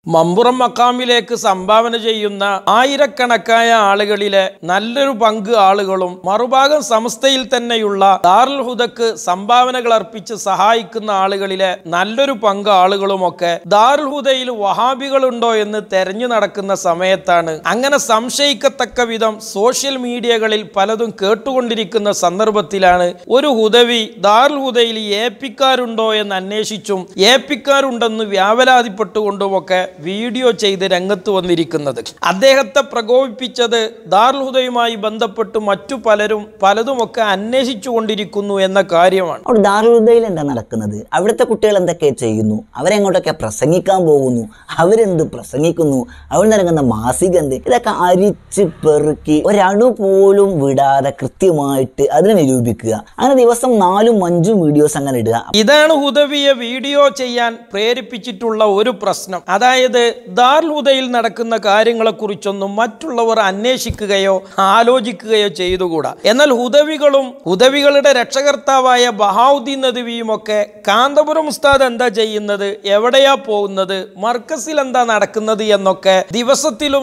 മമ്പുറം മക്കാമിലേക്ക് സംഭാവന ചെയ്യുന്ന ആയിരക്കണക്കായ ആളുകളിലെ നല്ലൊരു പങ്ക് ആളുകളും മറുഭാഗം സമസ്തയിൽ തന്നെയുള്ള ദാറുൽ ഹുദക്ക് സംഭാവനകൾ അർപ്പിച്ച് സഹായിക്കുന്ന ആളുകളിലെ നല്ലൊരു പങ്ക് ആളുകളുമൊക്കെ ദാറുൽ ഹുദയിൽ വഹാബികളുണ്ടോ എന്ന് തെരഞ്ഞു നടക്കുന്ന സമയത്താണ് അങ്ങനെ സംശയിക്കത്തക്ക വിധം സോഷ്യൽ മീഡിയകളിൽ പലതും കേട്ടുകൊണ്ടിരിക്കുന്ന സന്ദർഭത്തിലാണ് ഒരു ഹുദവി ദാറുൽ ഹുദയിൽ ഏപ്പിക്കാരുണ്ടോ എന്ന് അന്വേഷിച്ചും ഏപ്പിക്കാരുണ്ടെന്ന് വ്യാപലാതിപ്പെട്ടുകൊണ്ടുമൊക്കെ വീഡിയോ ചെയ്ത് രംഗത്ത് വന്നിരിക്കുന്നത് അദ്ദേഹത്തെ പ്രകോപിപ്പിച്ചത് ദാറുൽ ഹുദയുമായി ബന്ധപ്പെട്ട് മറ്റു പലരും പലതുമൊക്കെ അന്വേഷിച്ചു കൊണ്ടിരിക്കുന്നു എന്ന കാര്യമാണ് അവിടെ ദാറുദയിൽ എന്താ നടക്കുന്നത് അവിടുത്തെ കുട്ടികൾ എന്തൊക്കെ ചെയ്യുന്നു അവരെങ്ങോട്ടൊക്കെ പ്രസംഗിക്കാൻ പോകുന്നു അവരെന്ത് പ്രസംഗിക്കുന്നു അവർ നൽകുന്ന മാസിക എന്ത് ഇതൊക്കെ അരിച്ച് പെറുക്കി ഒരണു പോലും വിടാതെ കൃത്യമായിട്ട് അതിനെ നിരൂപിക്കുക അങ്ങനെ ദിവസം നാലും അഞ്ചും വീഡിയോസ് അങ്ങനെ ഇടുക ഇതാണ് ഹുദവിയെ വീഡിയോ ചെയ്യാൻ പ്രേരിപ്പിച്ചിട്ടുള്ള ഒരു പ്രശ്നം അതായത് ദാറുൽ ഹുദയിൽ നടക്കുന്ന കാര്യങ്ങളെക്കുറിച്ചൊന്നും മറ്റുള്ളവർ അന്വേഷിക്കുകയോ ആലോചിക്കുകയോ ചെയ്തുകൂടാ എന്നാൽ ഹുദവികളും ഹുദവികളുടെ രക്ഷകർത്താവായ ബഹാവുദ്ദീൻ നദവിയും ഒക്കെ കാന്തപുരം ഉസ്താദ് എന്താ ചെയ്യുന്നത് എവിടെയാ പോകുന്നത് മർക്കസിൽ എന്താ നടക്കുന്നത് എന്നൊക്കെ ദിവസത്തിലും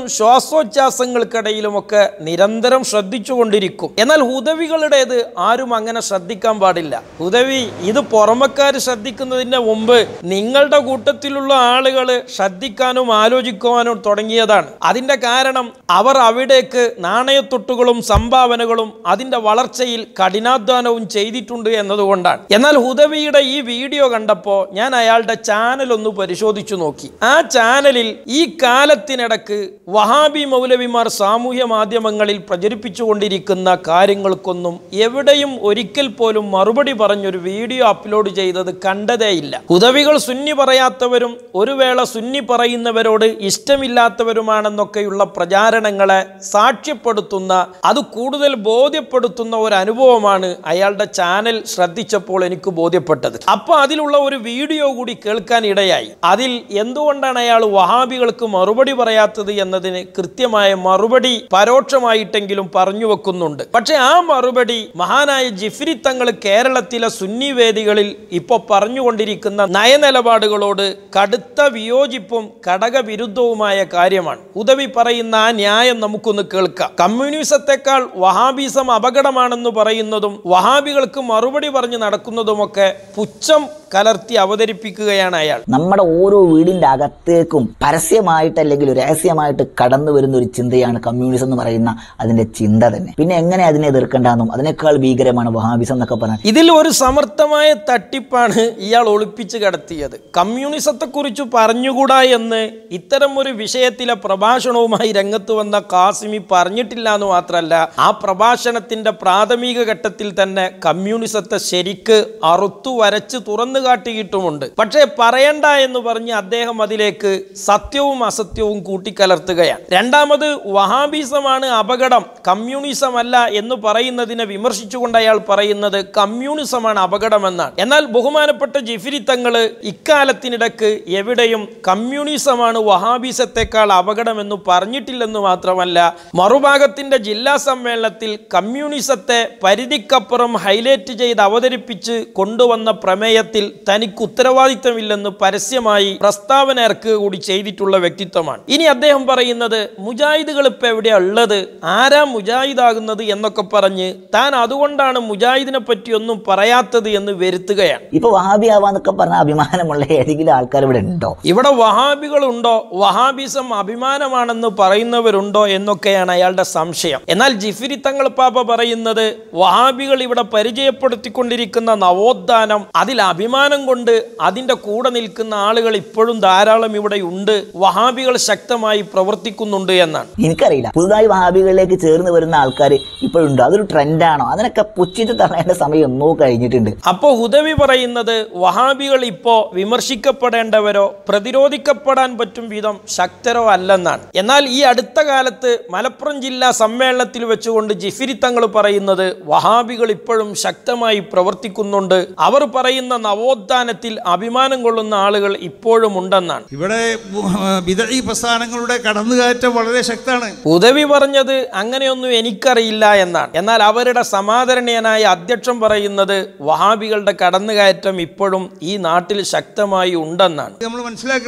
ശ്വാസോച്ഛ്വാസങ്ങൾക്കിടയിലുമൊക്കെ നിരന്തരം ശ്രദ്ധിച്ചുകൊണ്ടിരിക്കും എന്നാൽ ഹുദവികളുടേത് ആരും അങ്ങനെ ശ്രദ്ധിക്കാൻ പാടില്ല ഹുദവി ഇത് പുറമക്കാർ ശ്രദ്ധിക്കുന്നതിന് മുമ്പ് നിങ്ങളുടെ കൂട്ടത്തിലുള്ള ആളുകൾ ശ്രദ്ധിക്കാനും ആലോചിക്കുവാനും തുടങ്ങിയതാണ് അതിന്റെ കാരണം അവർ അവിടേക്ക് നാണയത്തൊട്ടുകളും സംഭാവനകളും അതിന്റെ വളർച്ചയിൽ കഠിനാധ്വാനവും ചെയ്തിട്ടുണ്ട് എന്നതുകൊണ്ടാണ് എന്നാൽ ഹുദവിയുടെ ഈ വീഡിയോ കണ്ടപ്പോൾ ഞാൻ അയാളുടെ ചാനൽ ഒന്ന് പരിശോധിച്ചു നോക്കി ആ ചാനലിൽ ഈ കാലത്തിനിടക്ക് വഹാബി മൗലവിമാർ സാമൂഹ്യ മാധ്യമങ്ങളിൽ പ്രചരിപ്പിച്ചുകൊണ്ടിരിക്കുന്ന കാര്യങ്ങൾക്കൊന്നും എവിടെയും ഒരിക്കൽ പോലും മറുപടി പറഞ്ഞൊരു വീഡിയോ അപ്ലോഡ് ചെയ്തത് കണ്ടതേയില്ല ഹുദവികൾ സുന്നി പറയാത്തവരും ഒരു വേള സുന്നി പറയുന്നവരോട് ഇഷ്ടമില്ലാത്തവരുമാണെന്നൊക്കെയുള്ള പ്രചാരണങ്ങളെ സാക്ഷ്യപ്പെടുത്തുന്ന അത് കൂടുതൽ ബോധ്യപ്പെടുത്തുന്ന ഒരു അനുഭവമാണ് അയാളുടെ ചാനൽ ശ്രദ്ധിച്ചപ്പോൾ എനിക്ക് ബോധ്യപ്പെട്ടത് അപ്പോൾ അതിലുള്ള ഒരു വീഡിയോ കൂടി കേൾക്കാൻ ഇടയായി അതിൽ എന്തുകൊണ്ടാണ് അയാൾ വഹാബികൾക്ക് മറുപടി പറയാത്തത് എന്നതിന് കൃത്യമായ മറുപടി പരോക്ഷമായിട്ടെങ്കിലും പറഞ്ഞു വെക്കുന്നുണ്ട് പക്ഷെ ആ മറുപടി മഹാനായ ജിഫ്രി തങ്ങൾ കേരളത്തിലെ സുന്നി വേദികളിൽ ഇപ്പോൾ പറഞ്ഞുകൊണ്ടിരിക്കുന്ന നയനിലപാടുകളോട് കടുത്ത വിയോജിപ്പും ഘടകവിരുദ്ധവുമായ കാര്യമാണ് ഉദവി പറയുന്ന ആ ന്യായം നമുക്കൊന്ന് കേൾക്കാം കമ്മ്യൂണിസത്തെക്കാൾ വഹാബിസം അപകടമാണെന്ന് പറയുന്നതും വഹാബികൾക്ക് മറുപടി പറഞ്ഞു നടക്കുന്നതുമൊക്കെ പുച്ഛം കലർത്തി അവതരിപ്പിക്കുകയാണ് അയാൾ നമ്മുടെ ഓരോ വീടിന്റെ അകത്തേക്കും പരസ്യമായിട്ട് അല്ലെങ്കിൽ രഹസ്യമായിട്ട് കടന്നു വരുന്ന ഒരു ചിന്തയാണ് കമ്മ്യൂണിസം എന്ന് പറയുന്ന അതിന്റെ ചിന്ത തന്നെ പിന്നെ എങ്ങനെ അതിനെ എതിർക്കേണ്ടെന്നും അതിനേക്കാൾ ഭീകരമാണ് വഹാബിസം എന്നൊക്കെ പറഞ്ഞാൽ ഇതിൽ ഒരു സമർത്ഥമായ തട്ടിപ്പാണ് ഇയാൾ ഒളിപ്പിച്ച് കടത്തിയത് കമ്മ്യൂണിസത്തെക്കുറിച്ച് പറഞ്ഞുകൂടാ എന്ന് ഇത്തരം ഒരു വിഷയത്തിലെ പ്രഭാഷണവുമായി രംഗത്ത് വന്ന കാസിമി പറഞ്ഞിട്ടില്ല എന്ന് മാത്രമല്ല ആ പ്രഭാഷണത്തിന്റെ പ്രാഥമിക ഘട്ടത്തിൽ തന്നെ കമ്മ്യൂണിസത്തെ ശരിക്ക് അറുത്തു വരച്ച് തുറന്നു കാട്ടിയിട്ടുമുണ്ട് പക്ഷേ പറയണ്ട എന്ന് പറഞ്ഞ് അദ്ദേഹം അതിലേക്ക് സത്യവും അസത്യവും കൂട്ടിക്കലർത്തുകയാണ് രണ്ടാമത് വഹാബിസമാണ് അപകടം കമ്മ്യൂണിസം അല്ല എന്ന് പറയുന്നതിനെ വിമർശിച്ചുകൊണ്ട് അയാൾ പറയുന്നത് കമ്മ്യൂണിസമാണ് അപകടമെന്നാണ് എന്നാൽ ബഹുമാനപ്പെട്ട ജിഫിരി തങ്ങള് ഇക്കാലത്തിനിടക്ക് എവിടെയും കമ്മ്യൂണിസമാണ് വഹാബിസത്തെക്കാൾ അപകടമെന്ന് പറഞ്ഞിട്ടില്ലെന്ന് മാത്രമല്ല മറുഭാഗത്തിന്റെ ജില്ലാ സമ്മേളനത്തിൽ കമ്മ്യൂണിസത്തെ പരിധിക്കപ്പുറം ഹൈലൈറ്റ് ചെയ്ത് അവതരിപ്പിച്ച് കൊണ്ടുവന്ന പ്രമേയത്തിൽ തനിക്ക് ഉത്തരവാദിത്തമില്ലെന്ന് പരസ്യമായി പ്രസ്താവന ഇറക്കുക കൂടി ചെയ്തിട്ടുള്ള വ്യക്തിത്വമാണ് ഇനി അദ്ദേഹം പറയുന്നത് മുജാഹിദുകൾ ഇപ്പൊ എവിടെയാ ഉള്ളത് ആരാ മുജാഹിദാകുന്നത് എന്നൊക്കെ പറഞ്ഞ് താൻ അതുകൊണ്ടാണ് മുജാഹിദിനെ പറ്റി ഒന്നും പറയാത്തത് എന്ന് വരുത്തുകയാണ് ഇപ്പൊ വഹാബി ആവാന്നൊക്കെ പറഞ്ഞ അഭിമാനമുള്ള ഏതെങ്കിലും ആൾക്കാർ ഇവിടെ ഉണ്ടോ ഇവിടെ വഹാബികളുണ്ടോ വഹാബിസം അഭിമാനമാണെന്ന് പറയുന്നവരുണ്ടോ എന്നൊക്കെയാണ് അയാളുടെ സംശയം എന്നാൽ ജിഫിരി തങ്ങൾ പാപ്പ പറയുന്നത് വഹാബികൾ ഇവിടെ പരിചയപ്പെടുത്തിക്കൊണ്ടിരിക്കുന്ന നവോത്ഥാനം അതിൽ അഭിമാനം കൊണ്ട് അതിന്റെ കൂടെ നിൽക്കുന്ന ആളുകൾ ഇപ്പോഴും ധാരാളം ഇവിടെ ഉണ്ട് വഹാബികൾ ശക്തമായി പ്രവർത്തിക്കുന്നുണ്ട് എന്നാണ് എനിക്കറിയില്ല പുതുതായി വഹാബികളിലേക്ക് ചേർന്ന് വരുന്ന ആൾക്കാർ ഇപ്പോഴുണ്ടോ അതൊരു ട്രെൻഡാണോ അതിനൊക്കെ പുച്ഛിച്ച് തള്ളേണ്ട സമയം എന്നോ കഴിഞ്ഞിട്ടുണ്ട് അപ്പോൾ ഹുദവി പറയുന്നത് വഹാബികൾ ഇപ്പോൾ വിമർശിക്കപ്പെടേണ്ടവരോ പ്രതിരോധിക്കപ്പെടാൻ പറ്റും വിധം ശക്തരോ അല്ലെന്നാണ് എന്നാൽ ഈ അടുത്ത കാലത്ത് മലപ്പുറം ജില്ലാ സമ്മേളനത്തിൽ വെച്ചുകൊണ്ട് ജിഫിരി തങ്ങൾ പറയുന്നത് വഹാബികൾ ഇപ്പോഴും ശക്തമായി പ്രവർത്തിക്കുന്നുണ്ട് അവർ പറയുന്ന നവോത്ഥാനത്തിൽ അഭിമാനം കൊള്ളുന്ന ആളുകൾ ഇപ്പോഴും ഉണ്ടെന്നാണ് ഇവിടെ വിദഴി പ്രസ്ഥാനങ്ങളുടെ കടന്നുകയറ്റം വളരെ ശക്തമാണ് ഉദവി പറഞ്ഞത് അങ്ങനെയൊന്നും എനിക്കറിയില്ല എന്നാണ് എന്നാൽ അവരുടെ സമാദരണീയനായ അധ്യക്ഷൻ പറയുന്നത് വഹാബികളുടെ കടന്നുകയറ്റം ഇപ്പോഴും ഈ നാട്ടിൽ ശക്തമായി ഉണ്ടെന്നാണ് നമ്മൾ മനസ്സിലാക്കണില്ല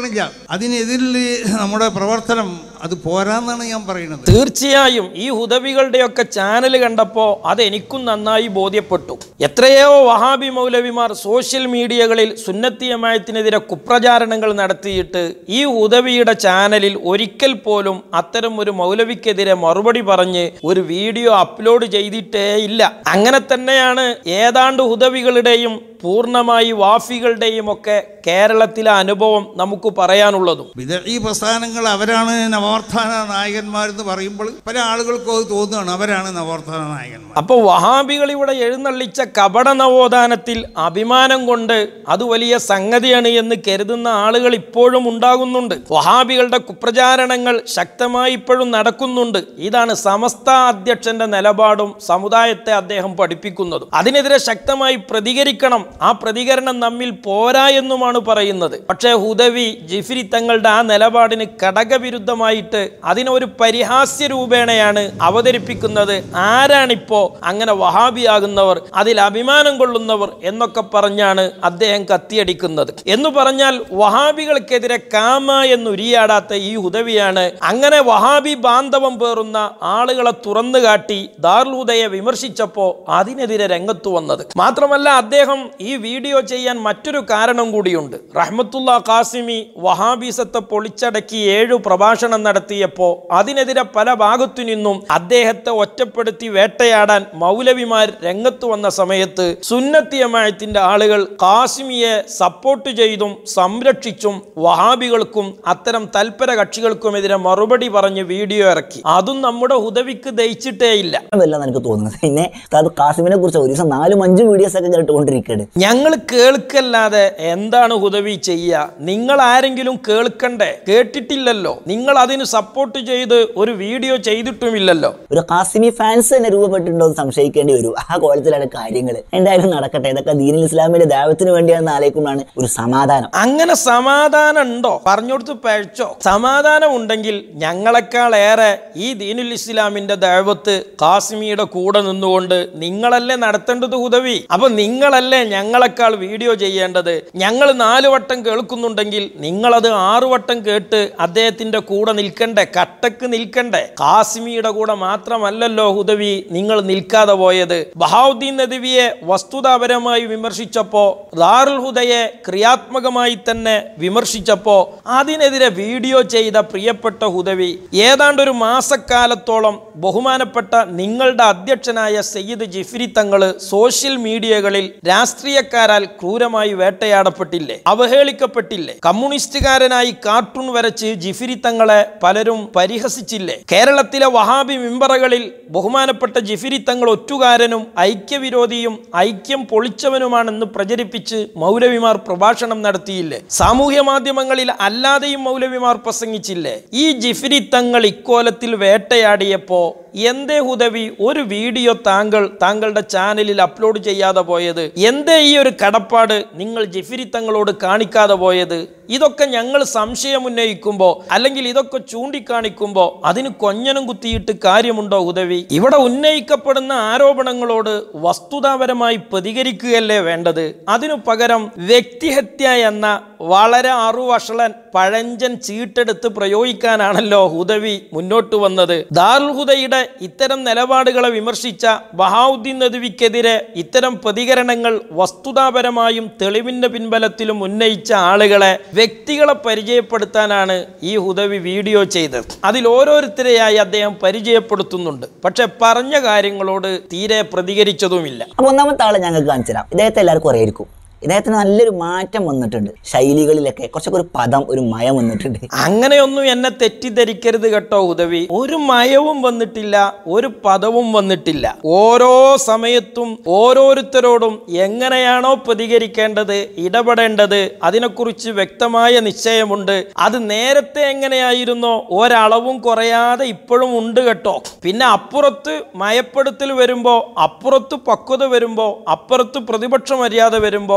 അതിനെതിരിൽ നമ്മുടെ പ്രവർത്തനം അത് പോരാന്നാണ് ഞാൻ പറയുന്നത് തീർച്ചയായും ഈ ഹുദവികളുടെയൊക്കെ ചാനൽ കണ്ടപ്പോൾ അത് എനിക്കും നന്നായി ബോധ്യപ്പെട്ടു എത്രയോ വഹാബി മൗലവിമാർ സോഷ്യൽ മീഡിയകളിൽ സുന്നത്തിയമായത്തിനെതിരെ കുപ്രചാരണങ്ങൾ നടത്തിയിട്ട് ഈ ഹുദവിയുടെ ചാനലിൽ ഒരിക്കൽ പോലും അത്തരം ഒരു മൗലവിക്കെതിരെ മറുപടി പറഞ്ഞ് ഒരു വീഡിയോ അപ്ലോഡ് ചെയ്തിട്ടേ ഇല്ല അങ്ങനെ തന്നെയാണ് ഏതാണ്ട് ഹുദവികളുടെയും പൂർണ്ണമായി വാഫികളുടെയും ഒക്കെ കേരളത്തിലെ അനുഭവം നമുക്ക് പറയാനുള്ളതും വിദഗ്ധ പ്രസ്ഥാനങ്ങൾ അവരാണ് നവോത്ഥാന നായകന്മാരെന്ന് പറയുമ്പോൾ പല ആളുകൾക്കും അത് തോന്നുകയാണ് അവരാണ് നവോത്ഥാന നായകന്മാർ അപ്പോൾ വഹാബികൾ ഇവിടെ എഴുന്നള്ളിച്ച കപട നവോത്ഥാനത്തിൽ അഭിമാനം കൊണ്ട് അത് വലിയ സംഗതിയാണ് എന്ന് കരുതുന്ന ആളുകൾ ഇപ്പോഴും ഉണ്ടാകുന്നുണ്ട് വഹാബികളുടെ കുപ്രചാരണങ്ങൾ ശക്തമായി ഇപ്പോഴും നടക്കുന്നുണ്ട് ഇതാണ് സമസ്ത അധ്യക്ഷന്റെ നിലപാടും സമുദായത്തെ അദ്ദേഹം പഠിപ്പിക്കുന്നതും അതിനെതിരെ ശക്തമായി പ്രതികരിക്കണം ആ പ്രതികരണം നമ്മിൽ പോരാ എന്നുമാണ് പറയുന്നത് പക്ഷേ ഹുദവി ജിഫിരി തങ്ങളുടെ ആ നിലപാടിന് ഘടകവിരുദ്ധമായിട്ട് അതിനൊരു പരിഹാസ്യ രൂപേണയാണ് അവതരിപ്പിക്കുന്നത് ആരാണിപ്പോ അങ്ങനെ വഹാബിയാകുന്നവർ അതിൽ അഭിമാനം കൊള്ളുന്നവർ എന്നൊക്കെ പറഞ്ഞാണ് അദ്ദേഹം കത്തിയടിക്കുന്നത് എന്ന് പറഞ്ഞാൽ വഹാബികൾക്കെതിരെ കാമ എന്നുരിയാടാത്ത ഈ ഹുദവിയാണ് അങ്ങനെ വഹാബി ബാന്ധവം പേറുന്ന ആളുകളെ തുറന്നു കാട്ടി ദാർലൂദയെ വിമർശിച്ചപ്പോ അതിനെതിരെ രംഗത്തു വന്നത് മാത്രമല്ല അദ്ദേഹം ഈ വീഡിയോ ചെയ്യാൻ മറ്റൊരു കാരണം കൂടിയുണ്ട് റഹ്മത്തുള്ള കാസിമി വഹാബീസത്തെ പൊളിച്ചടക്കി ഏഴു പ്രഭാഷണം നടത്തിയപ്പോൾ അതിനെതിരെ പല ഭാഗത്തു നിന്നും അദ്ദേഹത്തെ ഒറ്റപ്പെടുത്തി വേട്ടയാടാൻ മൗലവിമാർ രംഗത്ത് വന്ന സമയത്ത് സുന്നത്തിയമായത്തിന്റെ ആളുകൾ കാസിമിയെ സപ്പോർട്ട് ചെയ്തും സംരക്ഷിച്ചും വഹാബികൾക്കും അത്തരം തൽപര കക്ഷികൾക്കുമെതിരെ മറുപടി പറഞ്ഞ് വീഡിയോ ഇറക്കി അതും നമ്മുടെ ഹുദവിക്ക് ദയിച്ചിട്ടേയില്ല വല്ലെന്ന് എനിക്ക് തോന്നുന്നത് പിന്നെ ഉസ്താദ് കാസിമിനെ കുറിച്ച് ഒരു ദിവസം നാലും അഞ്ചും വീഡിയോസ് ഒക്കെ കേട്ടുകൊണ്ടിരിക്കുകയാണ് ഞങ്ങൾ കേൾക്കല്ലാതെ എന്താണ് ഹുദവി ചെയ്യുക നിങ്ങൾ ആരെങ്കിലും കേൾക്കണ്ടേ കേട്ടിട്ടില്ലല്ലോ നിങ്ങൾ അതിന് സപ്പോർട്ട് ചെയ്ത് ഒരു വീഡിയോ ചെയ്തിട്ടുമില്ലല്ലോ ഒരു കാസിമി ഫാൻസ് തന്നെ രൂപപ്പെട്ടിട്ടുണ്ടോ എന്ന് സംശയിക്കേണ്ടി വരും ആ കോലത്തിലാണ് കാര്യങ്ങൾ എന്തായാലും നടക്കട്ടെ ഇതൊക്കെ ദീനുൽ ഇസ്ലാമിന്റെ ദൈവത്തിന് വേണ്ടിയാണെന്ന് ആലോചിക്കുമ്പോഴാണ് ഒരു സമാധാനം അങ്ങനെ സമാധാനം ഉണ്ടോ പറഞ്ഞുകൊടുത്ത് പഴച്ചോ സമാധാനം ഉണ്ടെങ്കിൽ ഞങ്ങളെക്കാൾ ഏറെ ഈ ദീനുൽ ഇസ്ലാമിന്റെ ദൈവത്ത് കാശ്മീരുടെ കൂടെ നിന്നുകൊണ്ട് നിങ്ങളല്ലേ നടത്തേണ്ടത് ഉദവി അപ്പൊ നിങ്ങളല്ലേ ഞങ്ങളെക്കാൾ വീഡിയോ ചെയ്യേണ്ടത് ഞങ്ങൾ നാല് വട്ടം കേൾക്കുന്നുണ്ടെങ്കിൽ നിങ്ങളത് ആറു വട്ടം കേട്ട് അദ്ദേഹത്തിന്റെ കൂടെ നിൽക്കണ്ടേ കട്ടക്ക് നിൽക്കണ്ടേ കാശ്മീരുടെ കൂടെ മാത്രമല്ലല്ലോ ഹുദവി നിങ്ങൾ നിൽക്കാതെ പോയത് ബഹാവുദ്ദീൻ നദിവിയെ വസ്തുതാപരമായി വിമർശിച്ചപ്പോ ദാറുൽ ഹുദയെ ക്രിയാത്മകമായി തന്നെ വിമർശിച്ചപ്പോ അതിനെതിരെ വീഡിയോ ചെയ്ത പ്രിയപ്പെട്ട ഹുദവി ഏതാണ്ട് ഒരു മാസക്കാലത്തോളം ബഹുമാനപ്പെട്ട നിങ്ങളുടെ അധ്യക്ഷനായ സയ്യിദ് ജിഫ്രി തങ്ങള് സോഷ്യൽ മീഡിയകളിൽ രാഷ്ട്രീയക്കാരാൽ ക്രൂരമായി വേട്ടയാടപ്പെട്ടില്ലേ അവഹേളിക്കപ്പെട്ടില്ലേ കമ്മ്യൂണിസ്റ്റുകാരനായി കാർട്ടൂൺ വരച്ച് ജിഫിരി തങ്ങളെ പലരും പരിഹസിച്ചില്ലേ കേരളത്തിലെ വഹാബി മിമ്പറകളിൽ ബഹുമാനപ്പെട്ട ജിഫിരി തങ്ങൾ ഒറ്റുകാരനും ഐക്യവിരോധിയും ഐക്യം പൊളിച്ചവനുമാണെന്ന് പ്രചരിപ്പിച്ച് മൗലവിമാർ പ്രഭാഷണം നടത്തിയില്ലേ സാമൂഹ്യ മാധ്യമങ്ങളിൽ അല്ലാതെയും മൗലവിമാർ പ്രസംഗിച്ചില്ലേ ഈ ജിഫിരി തങ്ങൾ ഇക്കോലത്തിൽ വേട്ടയാടിയപ്പോ എന്തേ ഹുദവി ഒരു വീഡിയോ താങ്കൾ താങ്കളുടെ ചാനലിൽ അപ്ലോഡ് ചെയ്യാതെ പോയത് എന്തേ ഈ ഒരു കടപ്പാട് നിങ്ങൾ ജിഫിരി തങ്ങളോട് കാണിക്കാതെ പോയത് ഇതൊക്കെ ഞങ്ങൾ സംശയം ഉന്നയിക്കുമ്പോൾ അല്ലെങ്കിൽ ഇതൊക്കെ ചൂണ്ടിക്കാണിക്കുമ്പോൾ അതിന് കൊഞ്ഞനം കുത്തിയിട്ട് കാര്യമുണ്ടോ ഉദവി ഇവിടെ ഉന്നയിക്കപ്പെടുന്ന ആരോപണങ്ങളോട് വസ്തുതാപരമായി പ്രതികരിക്കുകയല്ലേ വേണ്ടത് അതിനു പകരം വ്യക്തിഹത്യ എന്ന വളരെ അറുവഷളൻ പഴഞ്ചൻ ചീട്ടെടുത്ത് പ്രയോഗിക്കാനാണല്ലോ ഹുദവി മുന്നോട്ട് വന്നത് ദാറുൽ ഹുദയുടെ ഇത്തരം നിലപാടുകളെ വിമർശിച്ച ബഹാവുദ്ദീൻ നദുവിക്കെതിരെ ഇത്തരം പ്രതികരണങ്ങൾ വസ്തുതാപരമായും തെളിവിന്റെ പിൻബലത്തിലും ഉന്നയിച്ച ആളുകളെ വ്യക്തികളെ പരിചയപ്പെടുത്താനാണ് ഈ ഹുദവി വീഡിയോ ചെയ്തത് അതിൽ ഓരോരുത്തരെയായി അദ്ദേഹം പരിചയപ്പെടുത്തുന്നുണ്ട് പക്ഷെ പറഞ്ഞ കാര്യങ്ങളോട് തീരെ പ്രതികരിച്ചതുമില്ല അപ്പൊ ഒന്നാമത്തെ ആളെ ഞങ്ങൾക്ക് കാണിച്ചു തരാം ഇദ്ദേഹത്തെ എല്ലാവർക്കും അറിയായിരിക്കും ഇദ്ദേഹത്തിന് നല്ലൊരു മാറ്റം വന്നിട്ടുണ്ട് ശൈലികളിലൊക്കെ കുറച്ചൊക്കെ ഒരു പദം ഒരു മയം വന്നിട്ടുണ്ട് അങ്ങനെയൊന്നും എന്നെ തെറ്റിദ്ധരിക്കരുത് കേട്ടോ ഉദവി ഒരു മയവും വന്നിട്ടില്ല ഒരു പദവും വന്നിട്ടില്ല ഓരോ സമയത്തും ഓരോരുത്തരോടും എങ്ങനെയാണോ പ്രതികരിക്കേണ്ടത് ഇടപെടേണ്ടത് അതിനെക്കുറിച്ച് വ്യക്തമായ നിശ്ചയമുണ്ട് അത് നേരത്തെ എങ്ങനെയായിരുന്നോ ഒരളവും കുറയാതെ ഇപ്പോഴും ഉണ്ട് കേട്ടോ പിന്നെ അപ്പുറത്ത് മയപ്പെടുത്തൽ വരുമ്പോ അപ്പുറത്ത് പക്വത വരുമ്പോ അപ്പുറത്ത് പ്രതിപക്ഷ മര്യാദ വരുമ്പോ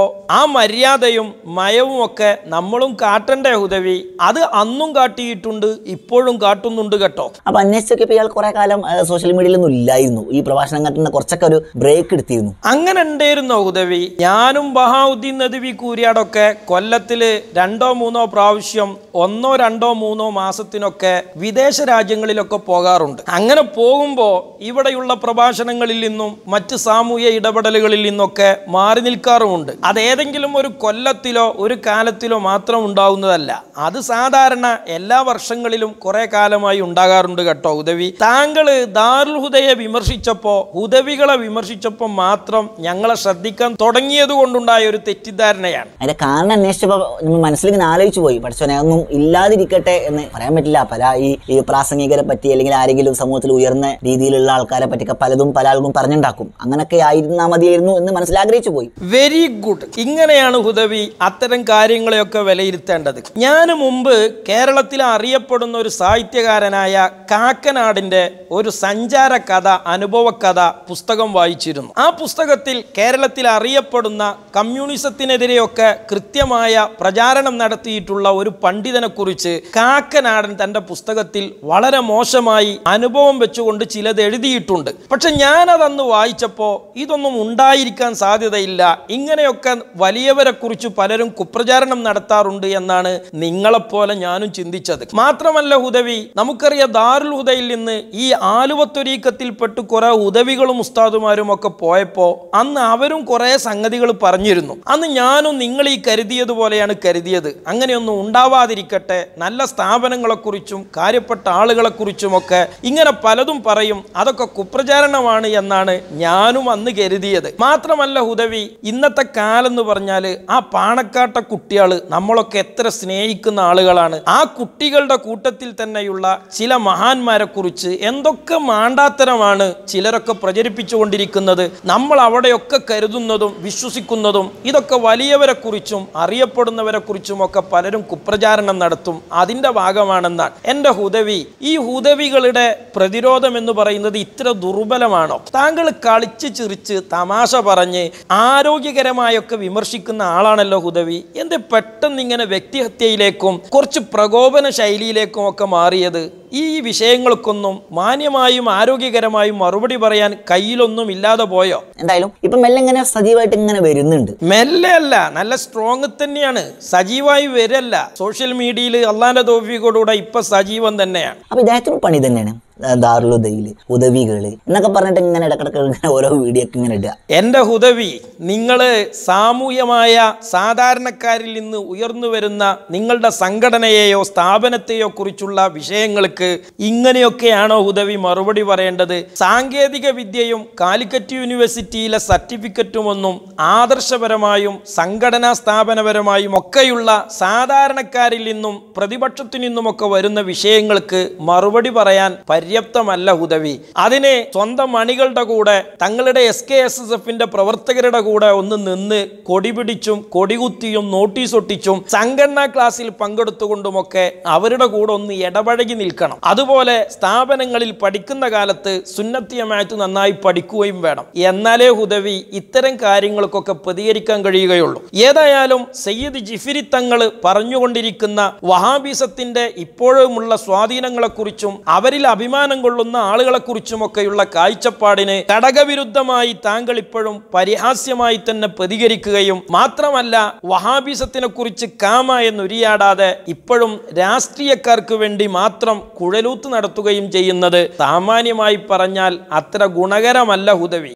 ആ മര്യാദയും മയവും ഒക്കെ നമ്മളും കാട്ടണ്ടേ ഹുദവി അത് അന്നും കാട്ടിയിട്ടുണ്ട് ഇപ്പോഴും കാട്ടുന്നുണ്ട് കേട്ടോ അപ്പൊ അന്വേഷിച്ചൊക്കെ ഇയാൾ കുറെ കാലം ആ, സോഷ്യൽ മീഡിയയിലൊന്നും ഇല്ലായിരുന്നു ഈ പ്രഭാഷണം കണ്ടുന്ന കുറച്ചൊക്കെ ഒരു ബ്രേക്ക് എടുത്തിരുന്നു അങ്ങനെ ഉണ്ടായിരുന്നോ ഉദവി ഞാനും ബഹാവുദ്ദീൻ നദവി കൂരിയാടൊക്കെ കൊല്ലത്തില് രണ്ടോ മൂന്നോ പ്രാവശ്യം ഒന്നോ രണ്ടോ മൂന്നോ മാസത്തിനൊക്കെ വിദേശ രാജ്യങ്ങളിലൊക്കെ പോകാറുണ്ട് അങ്ങനെ പോകുമ്പോൾ ഇവിടെയുള്ള പ്രഭാഷണങ്ങളിൽ നിന്നും മറ്റ് സാമൂഹ്യ ഇടപെടലുകളിൽ നിന്നൊക്കെ മാറി നിൽക്കാറുമുണ്ട് അതേതെങ്കിലും ഒരു കൊല്ലത്തിലോ ഒരു കാലത്തിലോ മാത്രം ഉണ്ടാവുന്നതല്ല അത് സാധാരണ എല്ലാ വർഷങ്ങളിലും കുറെ കാലമായി ഉണ്ടാകാറുണ്ട് കേട്ടോ ഉദവി താങ്കൾ ദാറുൽ ഹുദയെ വിമർശിച്ചപ്പോൾ ഹുദവികളെ വിമർശിച്ചപ്പോൾ മാത്രം ഞങ്ങളെ ശ്രദ്ധിക്കാൻ തുടങ്ങിയത് കൊണ്ടുണ്ടായ ഒരു തെറ്റിദ്ധാരണയാണ് അതിന്റെ കാരണം അന്വേഷിച്ചപ്പോൾ നമ്മൾ മനസ്സിലിങ്ങനെ ആലോചിച്ചു പോയി പഠിച്ചോനെ അതൊന്നും ഇല്ലാതിരിക്കട്ടെ എന്ന് പറയാൻ പറ്റില്ല പല ഈ ഈ പ്രാസംഗികരെ പറ്റി അല്ലെങ്കിൽ ആരെങ്കിലും സമൂഹത്തിൽ ഉയർന്ന രീതിയിലുള്ള ആൾക്കാരെ പറ്റിയൊക്കെ പലതും പല ആൾക്കും പറഞ്ഞുണ്ടാക്കും അങ്ങനൊക്കെ ആയിരുന്നാൽ മതിയായിരുന്നു എന്ന് മനസ്സിലാഗ്രഹിച്ചു പോയി വെരി ഗുഡ് ഇങ്ങനെയാണ് ഹുദവി അത്തരം കാര്യങ്ങളെയൊക്കെ വിലയിരുത്തേണ്ടത് ഞാൻ മുമ്പ് കേരളത്തിൽ അറിയപ്പെടുന്ന ഒരു സാഹിത്യകാരനായ കാക്കനാടിന്റെ ഒരു സഞ്ചാര കഥ അനുഭവ കഥ പുസ്തകം വായിച്ചിരുന്നു ആ പുസ്തകത്തിൽ കേരളത്തിൽ അറിയപ്പെടുന്ന കമ്മ്യൂണിസത്തിനെതിരെയൊക്കെ കൃത്യമായ പ്രചാരണം നടത്തിയിട്ടുള്ള ഒരു പണ്ഡിതനെ കുറിച്ച് കാക്കനാടൻ തന്റെ പുസ്തകത്തിൽ വളരെ മോശമായി അനുഭവം വെച്ചുകൊണ്ട് ചിലത് എഴുതിയിട്ടുണ്ട് പക്ഷെ ഞാനതന്ന് വായിച്ചപ്പോൾ ഇതൊന്നും ഉണ്ടായിരിക്കാൻ സാധ്യതയില്ല ഇങ്ങനെയൊക്കെ വലിയവരെ കുറിച്ച് പലരും കുപ്രചാരണം നടത്താറുണ്ട് എന്നാണ് നിങ്ങളെപ്പോലെ ഞാനും ചിന്തിച്ചത് മാത്രമല്ല ഹുദവി നമുക്കറിയാം ദാറുൽ ഹുദയിൽ നിന്ന് ഈ ആലുവത്തൊരീക്കത്തിൽപ്പെട്ട് കുറെ ഉദവികളും ഉസ്താദുമാരും ഒക്കെ പോയപ്പോൾ അന്ന് അവരും കുറെ സംഗതികൾ പറഞ്ഞിരുന്നു അന്ന് ഞാനും നിങ്ങൾ ഈ കരുതിയതുപോലെയാണ് കരുതിയത് അങ്ങനെയൊന്നും ഉണ്ടാവാതിരിക്കട്ടെ നല്ല സ്ഥാപനങ്ങളെക്കുറിച്ചും കാര്യപ്പെട്ട ആളുകളെക്കുറിച്ചുമൊക്കെ ഇങ്ങനെ പലതും പറയും അതൊക്കെ കുപ്രചാരണമാണ് എന്നാണ് ഞാനും അന്ന് കരുതിയത് മാത്രമല്ല ഹുദവി ഇന്നത്തെ കാലം എന്ന് പറഞ്ഞാൽ ആ പാണക്കാട്ട കുട്ടികൾ നമ്മളൊക്കെ എത്ര സ്നേഹിക്കുന്ന ആളുകളാണ് ആ കുട്ടികളുടെ കൂട്ടത്തിൽ തന്നെയുള്ള ചില മഹാന്മാരെ കുറിച്ച് എന്തൊക്കെ മാണ്ടാത്തരമാണ് ചിലരൊക്കെ പ്രചരിപ്പിച്ചുകൊണ്ടിരിക്കുന്നത് നമ്മൾ അവിടെയൊക്കെ കരുതുന്നതും വിശ്വസിക്കുന്നതും ഇതൊക്കെ വലിയവരെ കുറിച്ചും അറിയപ്പെടുന്നവരെ കുറിച്ചും ഒക്കെ പലരും കുപ്രചാരണം നടത്തും അതിൻ്റെ ഭാഗമാണെന്നാണ് എൻ്റെ ഹുദവി ഈ ഹുദവികളുടെ പ്രതിരോധം എന്ന് പറയുന്നത് ഇത്ര ദുർബലമാണോ താങ്കൾ കളിച്ച് ചിരിച്ച് തമാശ പറഞ്ഞ് ആരോഗ്യകരമായൊക്കെ വിമർശിക്കുന്ന ആളാണല്ലോ ഹുദവി എന്ത് പെട്ടെന്ന് ഇങ്ങനെ വ്യക്തിഹത്യയിലേക്കും കുറച്ച് പ്രകോപന ശൈലിയിലേക്കും ഒക്കെ മാറിയത് ഈ വിഷയങ്ങൾക്കൊന്നും മാന്യമായും ആരോഗ്യകരമായും മറുപടി പറയാൻ കയ്യിലൊന്നും ഇല്ലാതെ പോയോ എന്തായാലും ഇപ്പം മെല്ലെ ഇങ്ങനെ സജീവമായിട്ട് ഇങ്ങനെ വരുന്നുണ്ട് മെല്ലെ അല്ല നല്ല സ്ട്രോങ് തന്നെയാണ് സജീവമായി വരല്ല സോഷ്യൽ മീഡിയയിൽ അള്ളാന്റെ തോഫിയോടുകൂടെ ഇപ്പൊ സജീവം തന്നെയാണ് അപ്പൊ ഇദ്ദേഹത്തിന് പണി തന്നെയാണ് ദാറുലുദയില് ഉദവികള് എന്നൊക്കെ പറഞ്ഞിട്ട് ഇങ്ങനെ ഇടക്കിടക്ക് ഇങ്ങനെ ഓരോ വീഡിയോ ഒക്കെ ഇങ്ങനെ ഇടുക എൻ്റെ ഹുദവി നിങ്ങൾ സാമൂഹ്യമായ സാധാരണക്കാരിൽ നിന്ന് ഉയർന്നു വരുന്ന നിങ്ങളുടെ സംഘടനയെയോ സ്ഥാപനത്തെയോ കുറിച്ചുള്ള വിഷയങ്ങൾക്ക് ഇങ്ങനെയൊക്കെയാണോ ഹുദവി മറുപടി പറയേണ്ടത് സാങ്കേതിക വിദ്യയും കാലിക്കറ്റ് യൂണിവേഴ്സിറ്റിയിലെ സർട്ടിഫിക്കറ്റുമൊന്നും ആദർശപരമായും സംഘടനാ സ്ഥാപനപരമായും ഒക്കെയുള്ള സാധാരണക്കാരിൽ നിന്നും പ്രതിപക്ഷത്തു നിന്നുമൊക്കെ വരുന്ന വിഷയങ്ങൾക്ക് മറുപടി പറയാൻ പര്യാപ്തമല്ല ഹുദവി അതിന് സ്വന്തം അണികളുടെ കൂടെ തങ്ങളുടെ എസ് കെ എസ് എസ് എഫിന്റെ പ്രവർത്തകരുടെ കൂടെ ഒന്ന് നിന്ന് കൊടി പിടിച്ചും കൊടികുത്തിയും നോട്ടീസ് ഒട്ടിച്ചും സംഘടനാ ക്ലാസ്സിൽ പങ്കെടുത്തുകൊണ്ടുമൊക്കെ അവരുടെ കൂടെ ഒന്ന് ഇടപഴകി നിൽക്കണം അതുപോലെ സ്ഥാപനങ്ങളിൽ പഠിക്കുന്ന കാലത്ത് സുന്നത്തിയമായത്ത് നന്നായി പഠിക്കുകയും വേണം എന്നാലേ ഹുദവി ഇത്തരം കാര്യങ്ങൾക്കൊക്കെ പ്രതികരിക്കാൻ കഴിയുകയുള്ളൂ ഏതായാലും സയ്യിദ് ജിഫിരി തങ്ങൾ പറഞ്ഞുകൊണ്ടിരിക്കുന്ന വഹാബിസത്തിന്റെ ഇപ്പോഴുമുള്ള സ്വാധീനങ്ങളെക്കുറിച്ചും അവരിൽ അഭിമാനം കൊള്ളുന്ന ആളുകളെക്കുറിച്ചുമൊക്കെയുള്ള കാഴ്ചപ്പാടിന് ഘടകവിരുദ്ധമായി താങ്കൾ ഇപ്പോഴും പരിഹാസ്യമായി തന്നെ പ്രതികരിക്കുകയും മാത്രമല്ല വഹാബിസത്തിനെ കുറിച്ച് കാമ എന്നുരിയാടാതെ ഇപ്പോഴും രാഷ്ട്രീയക്കാർക്ക് വേണ്ടി മാത്രം കുഴലൂത്ത് നടത്തുകയും ചെയ്യുന്നത് സാമാന്യമായി പറഞ്ഞാൽ അത്ര ഗുണകരമല്ല ഹുദവി